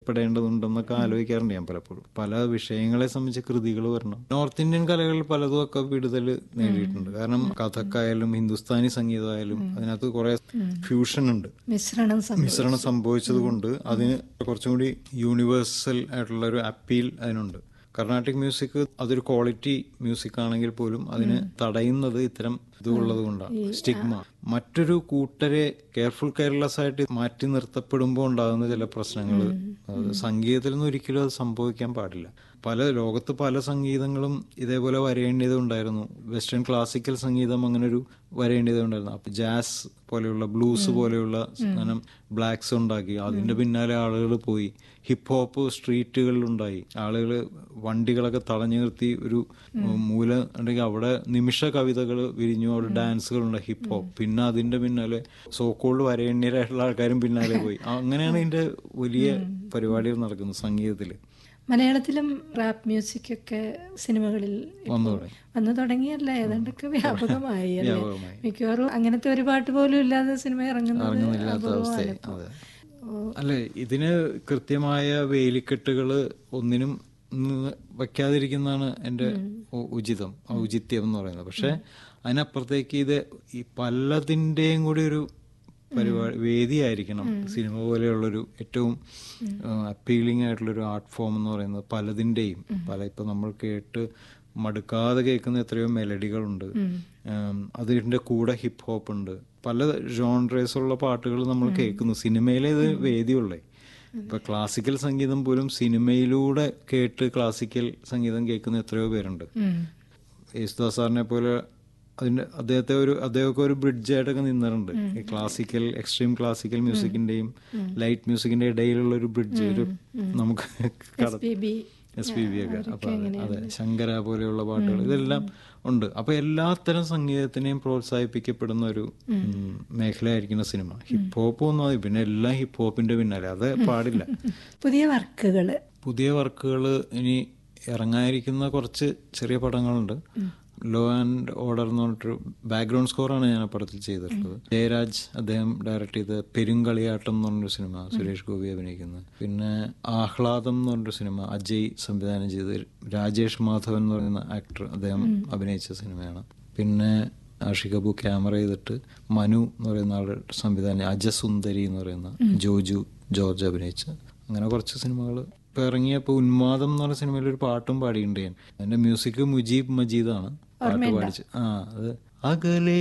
സംയോജിപ്പിക്കപ്പെടേണ്ടതുണ്ടെന്നൊക്കെ ആലോചിക്കാറുണ്ട് ഞാൻ പലപ്പോഴും പല വിഷയങ്ങളെ സംബന്ധിച്ച കൃതികൾ വരണം നോർത്ത് ഇന്ത്യൻ കലകളിൽ പലതും ഒക്കെ വിടുതൽ നേടിയിട്ടുണ്ട് കാരണം കഥക്കായാലും ഹിന്ദുസ്ഥാനി സംഗീതമായാലും അതിനകത്ത് കുറെ ഫ്യൂഷൻ ഉണ്ട് മിശ്രണം സംഭവിച്ചു മിശ്രണം സംഭവിച്ചത് കൊണ്ട് അതിന് കുറച്ചും കൂടി യൂണിവേഴ്സൽ ആയിട്ടുള്ള ഒരു അപ്പീൽ അതിനുണ്ട് കർണാട്ടിക് മ്യൂസിക് അതൊരു ക്വാളിറ്റി മ്യൂസിക് ആണെങ്കിൽ പോലും അതിന് തടയുന്നത് ഇത്തരം ഇതുള്ളത് കൊണ്ടാണ് സ്റ്റിഗ്മ മറ്റൊരു കൂട്ടരെ കെയർഫുൾ കെയർലെസ് ആയിട്ട് മാറ്റി നിർത്തപ്പെടുമ്പോൾ ഉണ്ടാകുന്ന ചില പ്രശ്നങ്ങൾ സംഗീതത്തിൽ നിന്ന് ഒരിക്കലും അത് സംഭവിക്കാൻ പാടില്ല പല ലോകത്ത് പല സംഗീതങ്ങളും ഇതേപോലെ വരേണ്ടത് ഉണ്ടായിരുന്നു വെസ്റ്റേൺ ക്ലാസിക്കൽ സംഗീതം അങ്ങനെ ഒരു വരേണ്ടത് ഉണ്ടായിരുന്നു അപ്പൊ ജാസ് പോലെയുള്ള ബ്ലൂസ് പോലെയുള്ള സാധനം ബ്ലാക്സ് ഉണ്ടാക്കി അതിന്റെ പിന്നാലെ ആളുകൾ പോയി ഹിപ്പ് ഹോപ്പ് സ്ട്രീറ്റുകളിലുണ്ടായി ആളുകൾ വണ്ടികളൊക്കെ തടഞ്ഞു നിർത്തി ഒരു മൂല ഉണ്ടെങ്കിൽ അവിടെ നിമിഷ കവിതകൾ വിരിഞ്ഞു അവിടെ ഡാൻസുകളുണ്ട് ഹിപ്പ് ഹോപ്പ് പിന്നെ അതിന്റെ പിന്നാലെ സോക്കോൾഡ് വരേണ്യരായിട്ടുള്ള ആൾക്കാരും പിന്നാലെ പോയി അങ്ങനെയാണ് ഇതിന്റെ വലിയ പരിപാടികൾ നടക്കുന്നത് സംഗീതത്തിൽ മലയാളത്തിലും റാപ്പ് മ്യൂസിക് ഒക്കെ സിനിമകളിൽ ഇപ്പോ വന്നു തുടങ്ങി. വന്നു തുടങ്ങിയല്ല ഏതാണ്ടൊക്കെ വ്യാപകമായി അല്ലേ വ്യാപകമായി. മിക്കവാറും അങ്ങനത്തെ ഒരു പാട്ട് പോലും ഇല്ലാതെ സിനിമ ഇറങ്ങുന്നത് ഇറങ്ങുന്നില്ലാത്ത അവസ്ഥയായി അപൂർവമാണ് അതെ അല്ലെ ഇതിന് കൃത്യമായ വേലിക്കെട്ടുകൾ ഒന്നിനും ന്ന് വെക്കാതിരിക്കുന്നതാണ് എൻ്റെ ഉ- ഉചിതം ഔചിത്യം എന്ന് പറയുന്നത് പക്ഷെ അതിനപ്പുറത്തേക്ക് ഇത് ഈ പലതിൻ്റെയും കൂടി ഒരു പരിപാടി വേദിയായിരിക്കണം സിനിമ പോലെയുള്ളൊരു ഏറ്റവും അപ്പീലിംഗ് ആയിട്ടുള്ളൊരു ആർട്ട് ഫോം എന്ന് പറയുന്നത് പലതിൻ്റെയും പല ഇപ്പൊ നമ്മൾ കേട്ട് മടുക്കാതെ കേൾക്കുന്ന എത്രയോ മെലഡികളുണ്ട് ഉം, അതിന്റെ കൂടെ ഹിപ്പ് ഹോപ്പ് ഉണ്ട് പല ജോൺറേസ് ഉള്ള പാട്ടുകൾ നമ്മൾ കേൾക്കുന്നു സിനിമയിലെ ഇത് വേദിയുള്ളേ ഇപ്പൊ ക്ലാസിക്കൽ സംഗീതം പോലും സിനിമയിലൂടെ കേട്ട് ക്ലാസിക്കൽ സംഗീതം കേൾക്കുന്ന എത്രയോ പേരുണ്ട് ഉം. യേശുദാസ് സാറിനെ പോലെ അതിന്റെ അദ്ദേഹത്തെ ഒരു അദ്ദേഹമൊക്കെ ഒരു ബ്രിഡ്ജ് ആയിട്ടൊക്കെ നിന്നിട്ടുണ്ട് ഈ ക്ലാസിക്കൽ എക്സ്ട്രീം ക്ലാസിക്കൽ മ്യൂസിക്കിന്റെയും ലൈറ്റ് മ്യൂസിക്കിന്റെ ഇടയിലുള്ള ഒരു ബ്രിഡ്ജ് ഒരു നമുക്ക് കട P B S P B ഒക്കെ അപ്പൊ അതെ, അതെ ശങ്കര പോലെയുള്ള പാട്ടുകൾ ഇതെല്ലാം ഉണ്ട് അപ്പൊ എല്ലാത്തരം സംഗീതത്തിനെയും പ്രോത്സാഹിപ്പിക്കപ്പെടുന്ന ഒരു ഉം, മേഖലയായിരിക്കുന്ന സിനിമ ഹിപ്പ് ഹോപ്പ് ഒന്നും മതി പിന്നെ എല്ലാം ഹിപ്പ് ഹോപ്പിന്റെ പിന്നാലെ അത് പാടില്ല പുതിയ വർക്കുകള് പുതിയ വർക്കുകൾ ഇനി ഇറങ്ങാനിരിക്കുന്ന കുറച്ച് ചെറിയ പടങ്ങളുണ്ട് ലോ ആൻഡ് ഓർഡർ എന്ന് പറഞ്ഞിട്ടൊരു ബാക്ക്ഗ്രൗണ്ട് സ്കോറാണ് ഞാൻ ആ പടത്തിൽ ചെയ്തിട്ടുള്ളത് ജയരാജ് അദ്ദേഹം ഡയറക്ട് ചെയ്ത പെരുങ്കളിയാട്ടം എന്ന് പറഞ്ഞൊരു സിനിമ സുരേഷ് ഗോപി അഭിനയിക്കുന്നത് പിന്നെ ആഹ്ലാദം എന്ന് പറഞ്ഞൊരു സിനിമ അജയ് സംവിധാനം ചെയ്ത് രാജേഷ് മാധവൻ എന്ന് പറയുന്ന ആക്ടർ അദ്ദേഹം അഭിനയിച്ച സിനിമയാണ് പിന്നെ ആഷിക് അബു ക്യാമറ ചെയ്തിട്ട് മനു എന്ന് പറയുന്ന ആളുടെ സംവിധാനം അജസുന്ദരി എന്ന് പറയുന്ന ജോജു ജോർജ് അഭിനയിച്ച അങ്ങനെ കുറച്ച് സിനിമകൾ ഇപ്പൊ ഇറങ്ങിയപ്പോ ഉന്മാദം എന്ന് പറഞ്ഞ സിനിമയിൽ ഒരു പാട്ടും പാടിയിട്ടുണ്ട് ഞാൻ അതിന്റെ മ്യൂസിക് മുജീബ് മജീദാണ് പാട്ട് പാടിച്ച് ആ അത് അകലേ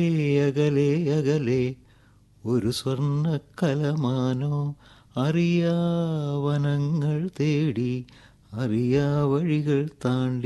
അകലേ അകലേ ഒരു സ്വർണ്ണ കലമാനോ അറിയാ വനങ്ങൾ തേടി അറിയാ വഴികൾ താണ്ടി